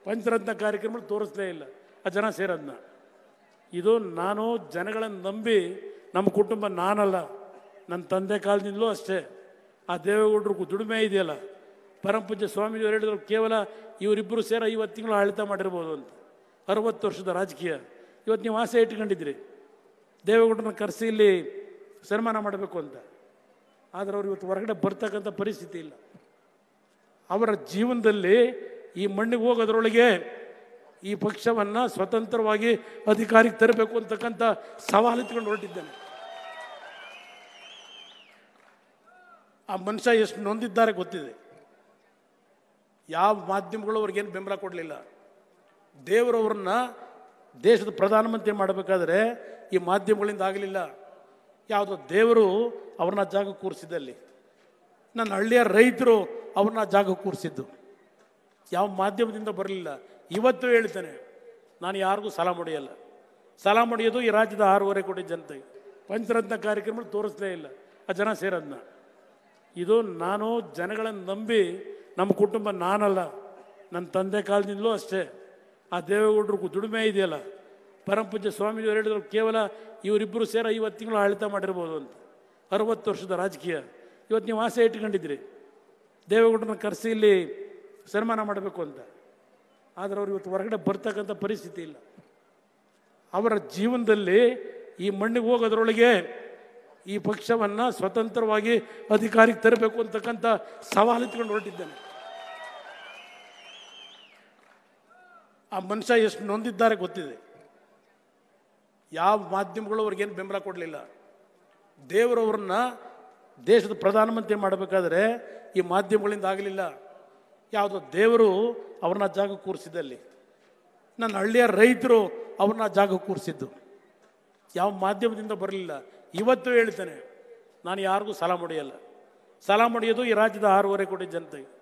ಪಂಚರತ್ನ ಕಾರ್ಯಕ್ರಮ ತೋರಿಸ್ಲೇ ಇಲ್ಲ ಆ ಜನ ಸೇರೋದನ್ನ ಇದು ನಾನು ಜನಗಳನ್ನು ನಂಬಿ ನಮ್ಮ ಕುಟುಂಬ ನಾನಲ್ಲ ನನ್ನ ತಂದೆ ಕಾಲದಿಂದಲೂ ಅಷ್ಟೇ ಆ ದೇವೇಗೌಡರು ದುಡಿಮೆ ಇದೆಯಲ್ಲ ಪರಮಪೂಜ್ಯ ಸ್ವಾಮೀಜಿಯವರು ಹೇಳಿದ್ರು ಕೇವಲ ಇವರಿಬ್ಬರು ಸೇರ ಐವತ್ತು ತಿಂಗಳು ಆಡಳಿತ ಮಾಡಿರ್ಬೋದು ಅಂತ ಅರವತ್ತು ವರ್ಷದ ರಾಜಕೀಯ ಇವತ್ತು ನೀವು ಆಸೆ ಇಟ್ಕೊಂಡಿದ್ರಿ ದೇವೇಗೌಡರನ್ನ ಕರೆಸಿ ಇಲ್ಲಿ ಸನ್ಮಾನ ಮಾಡಬೇಕು ಅಂತ ಆದರೆ ಅವ್ರು ಇವತ್ತು ಹೊರಗಡೆ ಬರ್ತಕ್ಕಂಥ ಪರಿಸ್ಥಿತಿ ಇಲ್ಲ ಅವರ ಜೀವನದಲ್ಲಿ ಈ ಮಣ್ಣಿಗೆ ಹೋಗೋದ್ರೊಳಗೆ ಈ ಪಕ್ಷವನ್ನು ಸ್ವತಂತ್ರವಾಗಿ ಅಧಿಕಾರಕ್ಕೆ ತರಬೇಕು ಅಂತಕ್ಕಂಥ ಸವಾಲು ಎತ್ಕೊಂಡು ಹೊರಟಿದ್ದಾನೆ ಆ ಮನುಷ್ಯ ಎಷ್ಟು ನೊಂದಿದ್ದಾರೆ ಗೊತ್ತಿದೆ ಯಾವ ಮಾಧ್ಯಮಗಳು ಅವ್ರಿಗೇನು ಬೆಂಬಲ ಕೊಡಲಿಲ್ಲ ದೇವರವ್ರನ್ನ ದೇಶದ ಪ್ರಧಾನಮಂತ್ರಿ ಮಾಡಬೇಕಾದ್ರೆ ಈ ಮಾಧ್ಯಮಗಳಿಂದ ಆಗಲಿಲ್ಲ ಯಾವುದೋ ದೇವರು ಅವ್ರನ್ನ ಜಾಗ ಕೂರಿಸಿದಲ್ಲಿ ನನ್ನ ಹಳ್ಳಿಯ ರೈತರು ಅವ್ರನ್ನ ಜಾಗ ಕೂರಿಸಿದ್ದು ಯಾವ ಮಾಧ್ಯಮದಿಂದ ಬರಲಿಲ್ಲ ಇವತ್ತು ಹೇಳ್ತೇನೆ ನಾನು ಯಾರಿಗೂ ಸಾಲ ಮಾಡಿಯಲ್ಲ ಸಾಲ ಮಾಡಿಯೋದು ಈ ರಾಜ್ಯದ ಆರೂವರೆ ಕೋಟಿ ಜನತೆಗೆ ಪಂಚರತ್ನ ಕಾರ್ಯಕ್ರಮ ತೋರಿಸ್ಲೇ ಇಲ್ಲ ಆ ಜನ ಸೇರೋದನ್ನ ಇದು ನಾನು ಜನಗಳನ್ನು ನಂಬಿ ನಮ್ಮ ಕುಟುಂಬ ನಾನಲ್ಲ ನನ್ನ ತಂದೆ ಕಾಲದಿಂದಲೂ ಅಷ್ಟೇ ಆ ದೇವೇಗೌಡರು ದುಡಿಮೆ ಇದೆಯಲ್ಲ ಪರಮಪೂಜ್ಯ ಸ್ವಾಮೀಜಿಯವರು ಹೇಳಿದ್ರು ಕೇವಲ ಇವರಿಬ್ಬರು ಸೇರ ಐವತ್ತು ತಿಂಗಳು ಆಡಳಿತ ಮಾಡಿರ್ಬೋದು ಅಂತ ಅರವತ್ತು ವರ್ಷದ ರಾಜಕೀಯ ಇವತ್ತು ನೀವು ಆಸೆ ಇಟ್ಕೊಂಡಿದ್ರಿ ದೇವೇಗೌಡರನ್ನ ಕರೆಸಿ ಇಲ್ಲಿ ಸನ್ಮಾನ ಮಾಡಬೇಕು ಅಂತ ಆದರೆ ಅವ್ರು ಇವತ್ತು ಹೊರಗಡೆ ಬರ್ತಕ್ಕಂಥ ಪರಿಸ್ಥಿತಿ ಇಲ್ಲ ಅವರ ಜೀವನದಲ್ಲಿ ಈ ಮಣ್ಣಿಗೆ ಹೋಗೋದ್ರೊಳಗೆ ಈ ಪಕ್ಷವನ್ನು ಸ್ವತಂತ್ರವಾಗಿ ಅಧಿಕಾರಕ್ಕೆ ತರಬೇಕು ಅಂತಕ್ಕಂಥ ಸವಾಲು ಎತ್ಕೊಂಡು ಹೊರಟಿದ್ದಾನೆ ಆ ಮನುಷ್ಯ ಎಷ್ಟು ನೊಂದಿದ್ದಾರೆ ಗೊತ್ತಿದೆ ಯಾವ ಮಾಧ್ಯಮಗಳು ಅವ್ರಿಗೇನು ಬೆಂಬಲ ಕೊಡಲಿಲ್ಲ ದೇವರವ್ರನ್ನ ದೇಶದ ಪ್ರಧಾನಮಂತ್ರಿ ಮಾಡಬೇಕಾದ್ರೆ ಈ ಮಾಧ್ಯಮಗಳಿಂದ ಆಗಲಿಲ್ಲ ಯಾವುದೋ ದೇವರು ಅವ್ರನ್ನ ಜಾಗ ಕೂರಿಸಿದಲ್ಲಿ ನನ್ನ ಹಳ್ಳಿಯ ರೈತರು ಅವ್ರನ್ನ ಜಾಗ ಕೂರಿಸಿದ್ದು ಯಾವ ಮಾಧ್ಯಮದಿಂದ ಬರಲಿಲ್ಲ ಇವತ್ತು ಹೇಳ್ತೇನೆ ನಾನು ಯಾರಿಗೂ ಸಾಲ ಮಾಡಿಯಲ್ಲ ಸಾಲ ಮಾಡಿಯೋದು ಈ ರಾಜ್ಯದ ಆರೂವರೆ ಕೋಟಿ ಜನತೆಗೆ